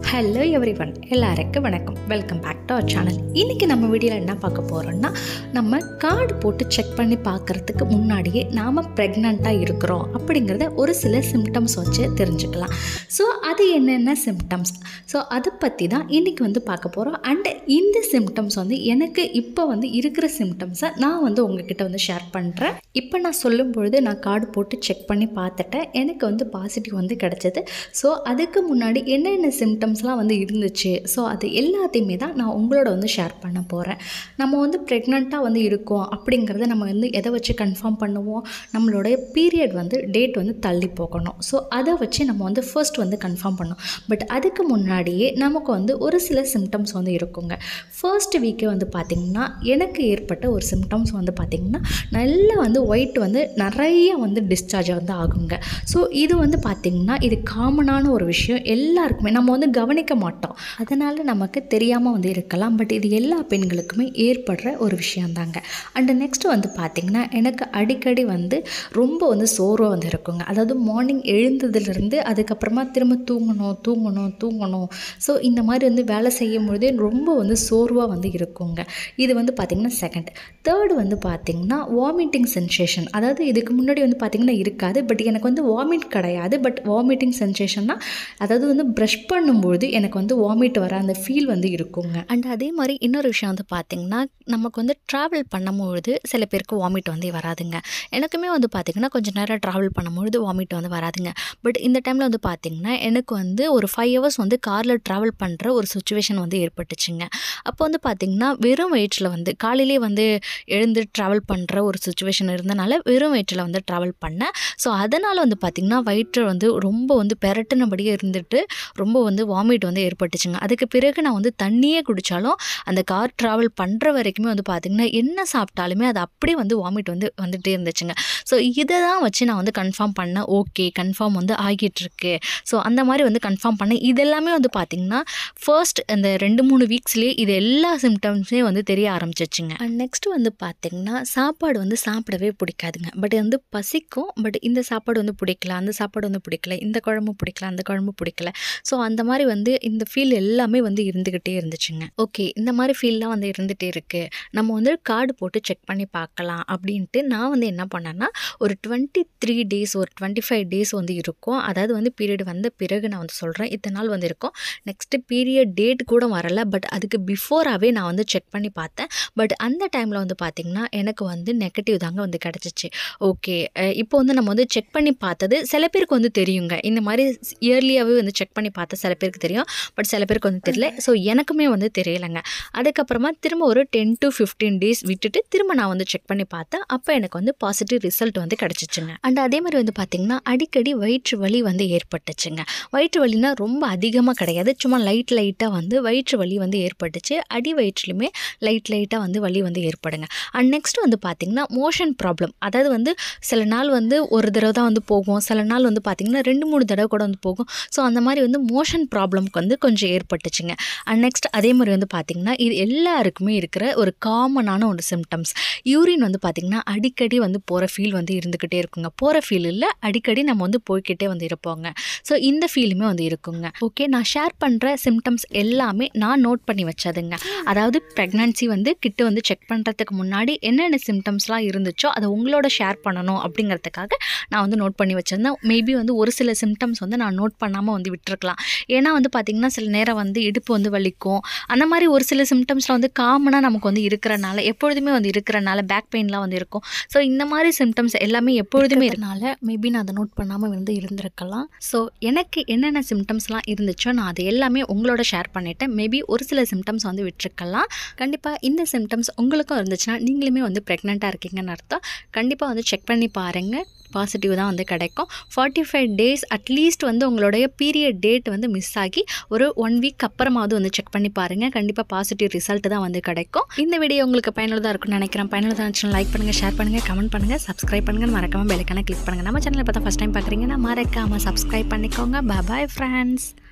hello every everyone எல்லாருக்கும் வணக்கம் welcome back to our channel இன்றைக்கி நம்ம வீடியோவில் என்ன பார்க்க போகிறோம்னா நம்ம கார்டு போட்டு செக் பண்ணி பார்க்குறதுக்கு முன்னாடியே நாம் ப்ரெக்னெண்ட்டாக இருக்கிறோம் அப்படிங்கிறத ஒரு சில சிம்டம்ஸ் வச்சு தெரிஞ்சுக்கலாம் ஸோ அது என்னென்ன சிம்டம்ஸ் ஸோ அதை பற்றி தான் இன்றைக்கி வந்து பார்க்க போகிறோம் அண்டு இந்த சிம்டம்ஸ் வந்து எனக்கு இப்போ வந்து இருக்கிற சிம்டம்ஸை நான் வந்து உங்ககிட்ட வந்து ஷேர் பண்ணுறேன் இப்போ நான் சொல்லும் பொழுது நான் கார்டு போட்டு செக் பண்ணி பார்த்துட்டேன் எனக்கு வந்து பாசிட்டிவ் வந்து கிடச்சிது ஸோ அதுக்கு முன்னாடி என்னென்ன சிம்டம்ஸ்லாம் வந்து இருந்துச்சு ஸோ அது எல்லாத்தையுமே தான் நான் உங்களோட வந்து ஷேர் பண்ண போகிறேன் நம்ம வந்து ப்ரெக்னெண்ட்டாக வந்து இருக்கோம் அப்படிங்கிறத நம்ம வந்து எதை வச்சு கன்ஃபார்ம் பண்ணுவோம் நம்மளுடைய பீரியட் வந்து டேட் வந்து தள்ளி போகணும் ஸோ அதை வச்சு நம்ம வந்து ஃபர்ஸ்ட் வந்து கன்ஃபார்ம் பண்ணோம் பட் அதுக்கு முன்னாடியே நமக்கு வந்து ஒரு சில சிம்டம்ஸ் வந்து இருக்குங்க ஃபர்ஸ்ட் வீக்கே வந்து பார்த்திங்கன்னா எனக்கு ஏற்பட்ட ஒரு சிம்டம்ஸ் வந்து பார்த்திங்கன்னா நல்லா வந்து ஒயிட் வந்து நிறைய வந்து டிஸ்சார்ஜ் வந்து ஆகுங்க ஸோ இது வந்து பார்த்திங்கன்னா இது காமனான ஒரு விஷயம் எல்லாருக்குமே நம்ம வந்து கவனிக்க மாட்டோம் அதனால் நமக்கு தெரியாமல் வந்து இருக்கலாம் பட் இது எல்லா பெண்களுக்குமே ஏற்படுற ஒரு விஷயந்தாங்க அண்டு நெக்ஸ்ட் வந்து பார்த்திங்கன்னா எனக்கு அடிக்கடி வந்து ரொம்ப வந்து சோர்வாக வந்து இருக்குங்க அதாவது மார்னிங் எழுந்ததுலேருந்து அதுக்கப்புறமா திரும்ப தூங்கணும் தூங்கணும் தூங்கணும் ஸோ இந்த மாதிரி வந்து வேலை செய்யும் பொழுதே ரொம்ப வந்து சோர்வாக வந்து இருக்குங்க இது வந்து பார்த்திங்கன்னா செகண்ட் தேர்டு வந்து பார்த்திங்கன்னா வாமிட்டிங் சென்சேஷன் அதாவது இதுக்கு முன்னாடி வந்து பார்த்திங்கன்னா இருக்காது பட் எனக்கு வந்து வாமிட் கிடையாது பட் வாமிட்டிங் சென்சேஷன்னா அதாவது வந்து ப்ரஷ் பண்ணும்பொழுது எனக்கு வந்து வாமிட் வர அந்த ஃபீல் வந்து இருக்குங்க அண்ட் அதே மாதிரி இன்னொரு விஷயம் வந்து பார்த்திங்கன்னா நமக்கு வந்து ட்ராவல் பண்ணும்பொழுது சில பேருக்கு வாமிட் வந்து வராதுங்க எனக்குமே வந்து பார்த்திங்கன்னா கொஞ்சம் நேரம் ட்ராவல் பண்ணும்பொழுது வாமிட் வந்து வராதுங்க பட் இந்த டைமில் வந்து பார்த்திங்கன்னா எனக்கு வந்து ஒரு ஃபைவ் ஹவர்ஸ் வந்து காரில் ட்ராவல் பண்ணுற ஒரு சுச்சுவேஷன் வந்து ஏற்பட்டுச்சுங்க அப்போ வந்து பார்த்திங்கன்னா வெறும் வயிற்றில் வந்து காலையிலே வந்து எழுந்து ட்ராவல் பண்ணுற ஒரு சுச்சுவேஷன் இருந்தனால வெறும் வயிற்றில் வந்து ட்ராவல் பண்ணேன் ஸோ அதனால் வந்து பார்த்திங்கன்னா வயிற்று வந்து ரொம்ப வந்து பெரட்டினபடியே இருந்துட்டு ரொம்ப வந்து வாமிட் வந்து ஏற்பட்டுச்சுங்க அதுக்கு பிறகு நான் வந்து தண்ணியே குடித்தாலும் அந்த கார் ட்ராவல் பண்ணுற வரைக்குமே வந்து பார்த்திங்கன்னா என்ன சாப்பிட்டாலுமே அது அப்படியே வந்து வாமிட் வந்து வந்துகிட்டே இருந்துச்சுங்க ஸோ இதை தான் வச்சு நான் வந்து கன்ஃபார்ம் பண்ணேன் ஓகே கன்ஃபார்ம் வந்து ஆகிட்டுருக்கு ஸோ அந்த மாதிரி வந்து கன்ஃபார்ம் பண்ணேன் இதெல்லாமே வந்து பார்த்திங்கன்னா ஃபர்ஸ்ட் அந்த ரெண்டு மூணு வீக்ஸ்லேயே இது எல்லா சிம்டம்ஸே வந்து தெரிய ஆரம்பிச்சிச்சுங்க அண்ட் நெக்ஸ்ட் வந்து பார்த்திங்கன்னா சாப்பாடு வந்து சாப்பிடவே பிடிக்காதுங்க பட் வந்து பசிக்கும் பட் இந்த சாப்பாடு வந்து பிடிக்கல அந்த சாப்பாடு வந்து பிடிக்கல இந்த குழம்பு பிடிக்கல அந்த குழம்பு பிடிக்கல ஸோ அந்த மாதிரி வந்து இந்த ஃபீல் எல்லாமே வந்து இருந்துக்கிட்டே இருந்துச்சுங்க ஓகே இந்த மாதிரி ஃபீல்லாம் வந்து இருந்துகிட்டே இருக்குது நம்ம வந்து கார்டு போட்டு செக் பண்ணி பார்க்கலாம் அப்படின்ட்டு நான் வந்து என்ன பண்ணேன்னா ஒரு டுவெண்ட்டி த்ரீ டேஸ் ஒரு டுவெண்ட்டி ஃபைவ் டேஸ் வந்து இருக்கும் அதாவது வந்து பீரியட் வந்த பிறகு நான் வந்து சொல்கிறேன் இத்தனை நாள் வந்து இருக்கும் நெக்ஸ்ட்டு பீரியட் டேட் கூட வரல பட் அதுக்கு பிஃபோராகவே நான் வந்து செக் பண்ணி பார்த்தேன் பட் அந்த டைமில் வந்து பார்த்திங்கன்னா எனக்கு வந்து நெகட்டிவ் தாங்க வந்து கிடச்சிச்சு ஓகே இப்போ வந்து நம்ம வந்து செக் பண்ணி பார்த்தது சில பேருக்கு வந்து தெரியுங்க இந்த மாதிரி இயர்லியாகவே வந்து செக் பண்ணி பார்த்தா சில பேருக்கு தெரியும் பட் சில பேருக்கு வந்து தெரியல ஸோ எனக்குமே வந்து தெரியலைங்க அதுக்கப்புறமா திரும்ப ஒரு டென் டு ஃபிஃப்டீன் டேஸ் விட்டுட்டு திரும்ப நான் வந்து செக் பண்ணி பார்த்தேன் அப்போ எனக்கு வந்து பாசிட்டிவ் ரிசல்ட் வந்து கிடச்சிச்சுங்க அண்ட் அதே மாதிரி வந்து பார்த்திங்கன்னா அடிக்கடி வயிற்று வலி வந்து ஏற்பட்டுச்சுங்க வயிற்று வலினா ரொம்ப அதிகமாக கிடையாது சும்மா லைட் லைட்டாக வந்து வயிற்று வலி வந்து ஏற்பட்டுச்சு அடி வயிற்றுலையுமே லைட் லைட்டாக வந்து வலி வந்து ஏற்படுங்க அண்ட் நெக்ஸ்ட் வந்து பார்த்திங்கன்னா மோஷன் ப்ராப்ளம் அதாவது வந்து சில நாள் வந்து ஒரு தடவை தான் வந்து போகும் சில நாள் வந்து பார்த்திங்கன்னா ரெண்டு மூணு தடவை கூட வந்து போகும் ஸோ அந்த மாதிரி வந்து மோஷன் ப்ராப்ளம்க்கு வந்து கொஞ்சம் ஏற்பட்டுச்சுங்க அண்ட் நெக்ஸ்ட் அதே மாதிரி வந்து பார்த்திங்கன்னா இது எல்லாருக்குமே இருக்கிற ஒரு காமனான ஒரு சிம்டம்ஸ் யூரின் வந்து பார்த்திங்கன்னா அடிக்கடி வந்து போகிற ஃபீல் வந்து இருந்துக்கிட்டே இருக்குங்க போகிற ஃபீல் இல்லை அடிக்கடி நம்ம வந்து போய்கிட்டே வந்து இருப்போங்க ஸோ இந்த ஃபீலுமே வந்து இருக்குங்க ஓகே நான் ஷேர் பண்ணுற சிம்டம்ஸ் எல்லாமே நான் நோட் பண்ணி வச்சதுங்க அதாவது ப்ரெக்னன்சி வந்து கிட்ட வந்து செக் பண்ணுறதுக்கு முன்னாடி என்னென்ன சிம்டம்ஸ்லாம் இருந்துச்சோ அதை உங்களோட ஷேர் பண்ணணும் அப்படிங்கிறதுக்காக நான் வந்து நோட் பண்ணி வச்சுருந்தேன் மேபி வந்து ஒரு சில சிம்டம்ஸ் வந்து நான் நோட் பண்ணாமல் வந்து விட்டுருக்கலாம் ஏன்னா வந்து பார்த்திங்கன்னா சில நேரம் வந்து இடுப்பு வந்து வலிக்கும் அந்த மாதிரி ஒரு சில சிம்டம்ஸில் வந்து காமனாக நமக்கு வந்து இருக்கிறனால எப்பொழுதுமே வந்து இருக்கிறனால பேக் பெயின்லாம் வந்து இருக்கும் ஸோ இந்த மாதிரி சிம்டம்ஸ் எல்லாமே எப்பொழுதுமே இருக்கனால மேபி நான் அதை நோட் பண்ணாமல் வந்து இருந்திருக்கலாம் ஸோ எனக்கு என்னென்ன சிம்டம்ஸ்லாம் இருந்துச்சோ நான் அது எல்லாமே உங்களோட ஷேர் பண்ணிட்டேன் மேபி ஒரு சில சிம்டம்ஸ் வந்து விட்டுருக்கலாம் கண்டிப்பாக இந்த சிம்டம்ஸ் உங்களுக்கும் இருந்துச்சுன்னா நீங்களுமே வந்து ப்ரெக்னெண்ட்டாக இருக்கீங்கன்னு அர்த்தம் கண்டிப்பாக வந்து செக் பண்ணி பாருங்கள் பாசிட்டிவ் தான் வந்து கிடைக்கும் ஃபார்ட்டி ஃபைவ் டேஸ் அட்லீஸ்ட் வந்து உங்களுடைய பீரியட் டேட் வந்து மிஸ் ஆகி ஒரு ஒன் வீக் அப்புறமாவது வந்து செக் பண்ணி பாருங்கள் கண்டிப்பாக பாசிட்டிவ் ரிசல்ட் தான் வந்து கிடைக்கும் இந்த வீடியோ உங்களுக்கு பயனுள்ளதாக இருக்கும்னு நினைக்கிறேன் பயனுள்ளதாக இருந்துச்சுன்னா லைக் பண்ணுங்கள் ஷேர் பண்ணுங்கள் கமெண்ட் பண்ணுங்கள் சப்ஸ்கிரைப் பண்ணுங்கள் மறக்காமல் பெல்லைக்கான கிளிக் பண்ணுங்கள் நம்ம சேனலை பார்த்தா ஃபஸ்ட் டைம் பார்க்குறீங்கன்னா மறக்காமல் சப்ஸ்கிரைப் பண்ணிக்கோங்க பாய் ஃப்ரெண்ட்ஸ்